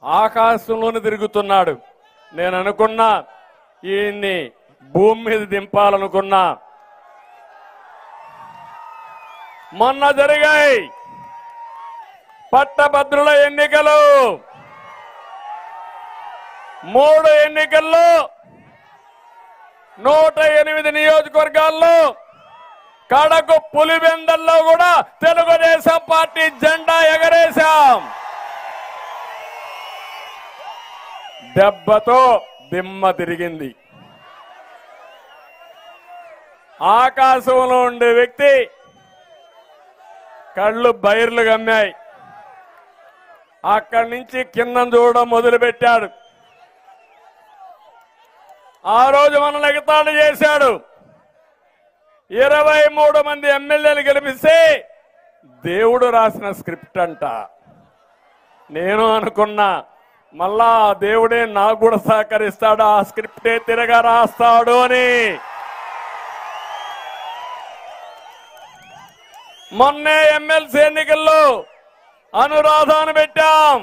ఆకాశంలోనే తిరుగుతున్నాడు నేను అనుకున్నా ఈయన్ని భూమి మీద దింపాలనుకున్నా మొన్న జరిగాయి పట్టభద్రుల ఎన్నికలు మూడు ఎన్నికల్లో నూట ఎనిమిది నియోజకవర్గాల్లో కడకు పులివెందల్లో కూడా తెలుగుదేశం పార్టీ జెండా ఎగరేశాం దెబ్బతో దిమ్మ తిరిగింది ఆకాశంలో ఉండే వ్యక్తి కళ్ళు బైర్లు గమ్మాయి అక్కడి నుంచి కింద చూడడం మొదలుపెట్టాడు ఆ రోజు మనల్ని ఎగతాళి చేశాడు ఇరవై మూడు మంది ఎమ్మెల్యేలు గెలిపిస్తే దేవుడు రాసిన స్క్రిప్ట్ అంట నేను అనుకున్నా మళ్ళా ఆ దేవుడే నాకు కూడా సహకరిస్తాడు ఆ స్క్రిప్టే తిరగా రాస్తాడు అని మొన్నే ఎమ్మెల్సీ ఎన్నికల్లో అనురాధాను పెట్టాం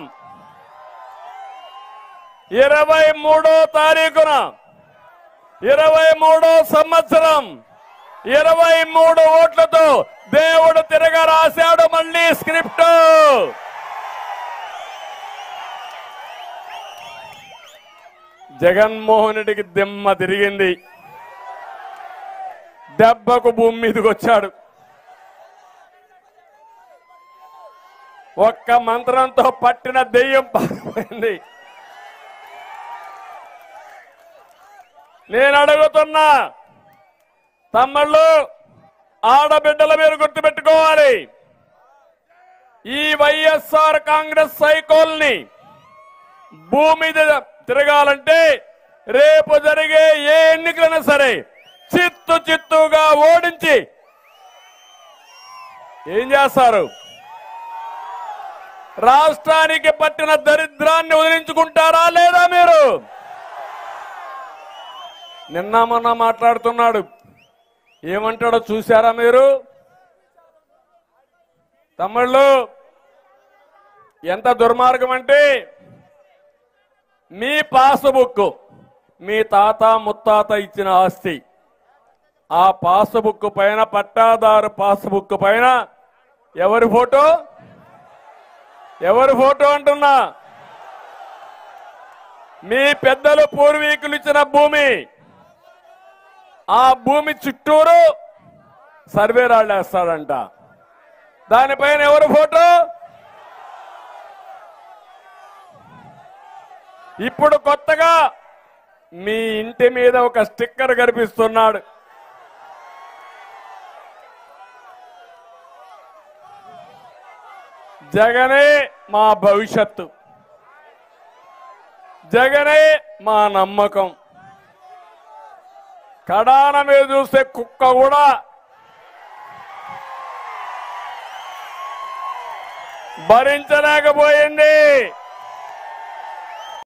ఇరవై మూడో తారీఖున ఇరవై మూడో సంవత్సరం ఇరవై మూడు ఓట్లతో దేవుడు తిరగ రాశాడు మళ్ళీ స్క్రిప్ట్ జగన్మోహన్ రెడ్డికి దిమ్మ తిరిగింది దెబ్బకు భూమి మీదకి వచ్చాడు ఒక్క మంత్రంతో పట్టిన దెయ్యం పారిపోయింది నేను అడుగుతున్నా తమ్ముళ్ళు ఆడబిడ్డల మీరు గుర్తుపెట్టుకోవాలి ఈ వైఎస్ఆర్ కాంగ్రెస్ సైకోల్ని భూమి మీద తిరగాలంటే రేపు జరిగే ఏ ఎన్నికలైనా సరే చిత్తు చిత్తుగా ఓడించి ఏం చేస్తారు రాష్ట్రానికి పట్టిన దరిద్రాన్ని వదిలించుకుంటారా లేదా మీరు నిన్న మొన్న మాట్లాడుతున్నాడు ఏమంటాడో చూశారా మీరు తమ్ముళ్ళు ఎంత దుర్మార్గం అంటే మీ పాస్బుక్ మీ తాత ముత్తాత ఇచ్చిన ఆస్తి ఆ పాస్బుక్ పైన పట్టాదారు పాస్బుక్ పైన ఎవరి ఫోటో ఎవరి ఫోటో అంటున్నా మీ పెద్దలు పూర్వీకులు ఇచ్చిన భూమి ఆ భూమి చుట్టూరు సర్వే రాళ్ళు వేస్తాడంట దానిపైన ఎవరు ఫోటో ఇప్పుడు కొత్తగా మీ ఇంటి మీద ఒక స్టిక్కర్ కనిపిస్తున్నాడు జగనే మా భవిష్యత్తు జగనే మా నమ్మకం కడాన మీద చూస్తే కుక్క కూడా భరించలేకపోయింది